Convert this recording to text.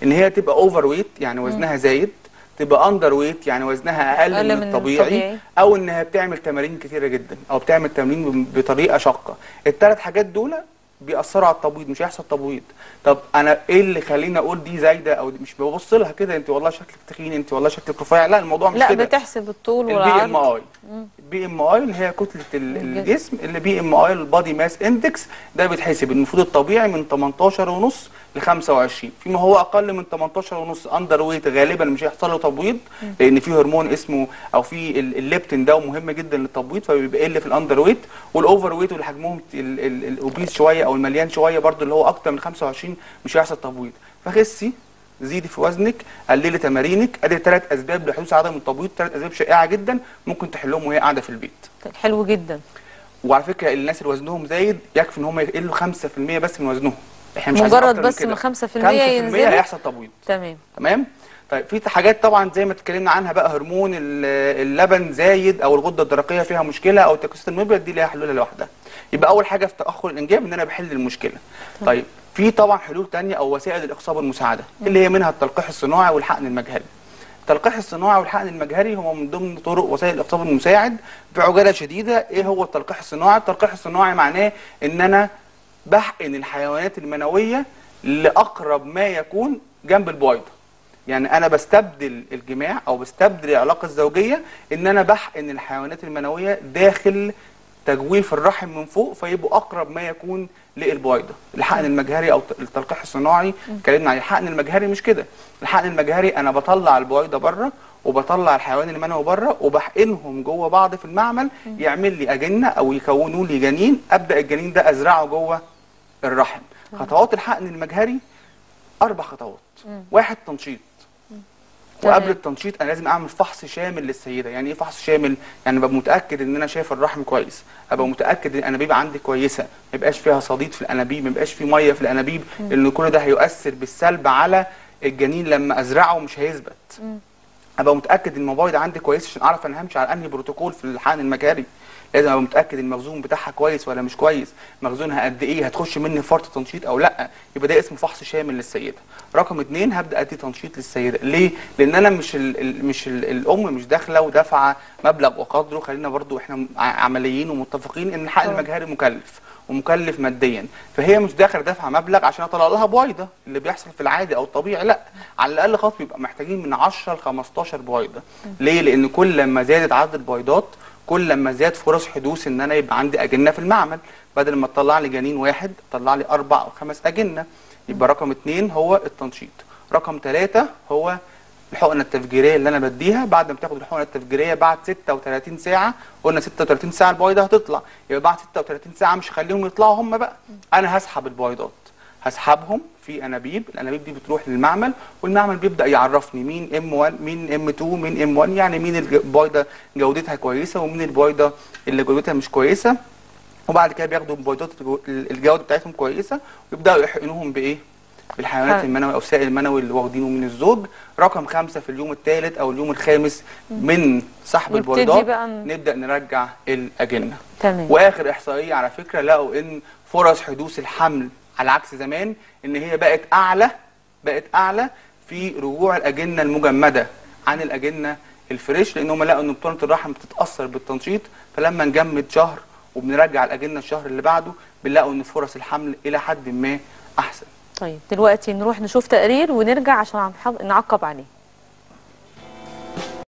ان هي تبقى اوفر ويت يعني وزنها زايد تبقى اندر ويت يعني وزنها اقل, أقل من, من الطبيعي الطبيعي. او انها بتعمل تمارين كتيره جدا او بتعمل تمرين ب- بطريقه شاقه الثلاث حاجات دول بيأثروا على التبويض مش هيحصل تبويض طب انا ايه اللي خليني اقول دي زايده او دي مش ببص لها كده انت والله شكلك تخين انت والله شكلك رفيع لا الموضوع مش لا كده بتحسب الطول البي ام والعرض اي البي ام اي اللي هي كتله ال- الجسم. الجسم اللي بي ام اي البادي ماس اندكس ده بيتحسب المفروض الطبيعي من 18 ونص ل 25 فيما هو اقل من 18 ونص اندر ويت غالبا مش هيحصل له تبويض لان في هرمون اسمه او في ال- الليبتين ده مهم جدا للتبويض فبيبقى قل في الاندر ويت والاوفر ويت واللي حجمهم ال- ال- الاوبيس شويه او المليان شويه برضو اللي هو اكتر من 25 مش هيحصل تبويض فخسي زيدي في وزنك قللي تمارينك ادي ثلاث اسباب لحدوث عدم التبويض ثلاث اسباب شائعه جدا ممكن تحلهم وهي قاعده في البيت طيب، حلو جدا وعلى فكره الناس اللي وزنهم زايد يكفي ان هم يقلوا 5% بس من وزنهم احنا مش عايزين مجرد أكتر من بس كده. من 5% 5% ينزلوا؟ هيحصل تبويض تمام تمام طيب في حاجات طبعا زي ما اتكلمنا عنها بقى هرمون ال- اللبن زايد او الغده الدرقيه فيها مشكله او التكسير المبيض دي ليها حلول لوحدها يبقى اول حاجه في تاخر الانجاب ان انا بحل المشكله طيب في طبعا حلول تانية او وسائل الاخصاب المساعده اللي هي منها التلقيح الصناعي والحقن المجهري التلقيح الصناعي والحقن المجهري هو من ضمن طرق وسائل الاخصاب المساعد بعجاله شديده ايه هو التلقيح الصناعي التلقيح الصناعي معناه ان انا بحقن الحيوانات المنويه لاقرب ما يكون جنب البويضه يعني انا بستبدل الجماع او بستبدل العلاقه الزوجيه ان انا بحقن الحيوانات المنويه داخل تجويف الرحم من فوق فيبقوا اقرب ما يكون للبويضه الحقن المجهري او التلقيح الصناعي اتكلمنا عن الحقن المجهري مش كده الحقن المجهري انا بطلع البويضه بره وبطلع الحيوان المنوي بره وبحقنهم جوه بعض في المعمل يعمل لي اجنه او يكونوا لي جنين ابدا الجنين ده ازرعه جوه الرحم خطوات الحقن المجهري اربع خطوات واحد تنشيط تمام. وقبل التنشيط انا لازم اعمل فحص شامل للسيده يعني ايه فحص شامل يعني ابقى متاكد ان انا شايف الرحم كويس ابقى متاكد ان الانابيب عندي كويسه ما يبقاش فيها صديد في الانابيب ما يبقاش في ميه في الانابيب لان كل ده هيؤثر بالسلب على الجنين لما ازرعه مش هيثبت ابقى متاكد ان المبايض عندي كويس عشان اعرف انا همشي على انهي بروتوكول في الحقن المجهري لازم ابقى متاكد ان المخزون بتاعها كويس ولا مش كويس مخزونها قد ايه هتخش مني فرط تنشيط او لا يبقى ده اسمه فحص شامل للسيده رقم اتنين هبدا ادي تنشيط للسيده ليه لان انا مش ال ال مش ال الام مش داخله ودافعه مبلغ وقدره خلينا برضو احنا ع- عمليين ومتفقين ان الحقن طبعا. المجهري مكلف ومكلف ماديا فهي مش داخله دافعه مبلغ عشان اطلع لها بويضه اللي بيحصل في العادي او الطبيعي لا على الاقل خالص بيبقى محتاجين من 10 ل 15 بويضه ليه لان كل ما زادت عدد البويضات كل ما زاد فرص حدوث ان انا يبقى عندي اجنه في المعمل بدل ما تطلع لي جنين واحد تطلع لي اربع او خمس اجنه يبقى رقم اتنين هو التنشيط رقم ثلاثة هو الحقنه التفجيريه اللي انا بديها بعد ما تاخد الحقنه التفجيريه بعد 36 ساعه قلنا 36 ساعه البويضه هتطلع يبقى بعد 36 ساعه مش هخليهم يطلعوا هم بقى انا هسحب البويضات هسحبهم في انابيب الانابيب دي بتروح للمعمل والمعمل بيبدا يعرفني مين ام 1 مين ام 2 مين ام 1 يعني مين البويضه جودتها كويسه ومين البويضه اللي جودتها مش كويسه وبعد كده بياخدوا البويضات الجو- الجوده بتاعتهم كويسه ويبداوا يحقنوهم بايه بالحيوانات حلو. المنوي او السائل المنوي اللي واخدينه من الزوج رقم خمسة في اليوم الثالث او اليوم الخامس من سحب نبتدي البويضات بقى ن- نبدا نرجع الاجنه تمام واخر احصائيه على فكره لقوا ان فرص حدوث الحمل على عكس زمان ان هي بقت اعلى بقت اعلى في رجوع الاجنه المجمده عن الاجنه الفريش لان هم لقوا ان بطانه الرحم بتتاثر بالتنشيط فلما نجمد شهر وبنرجع الاجنه الشهر اللي بعده بنلاقوا ان فرص الحمل الى حد ما احسن طيب دلوقتي نروح نشوف تقرير ونرجع عشان هنحض- نعقب عليه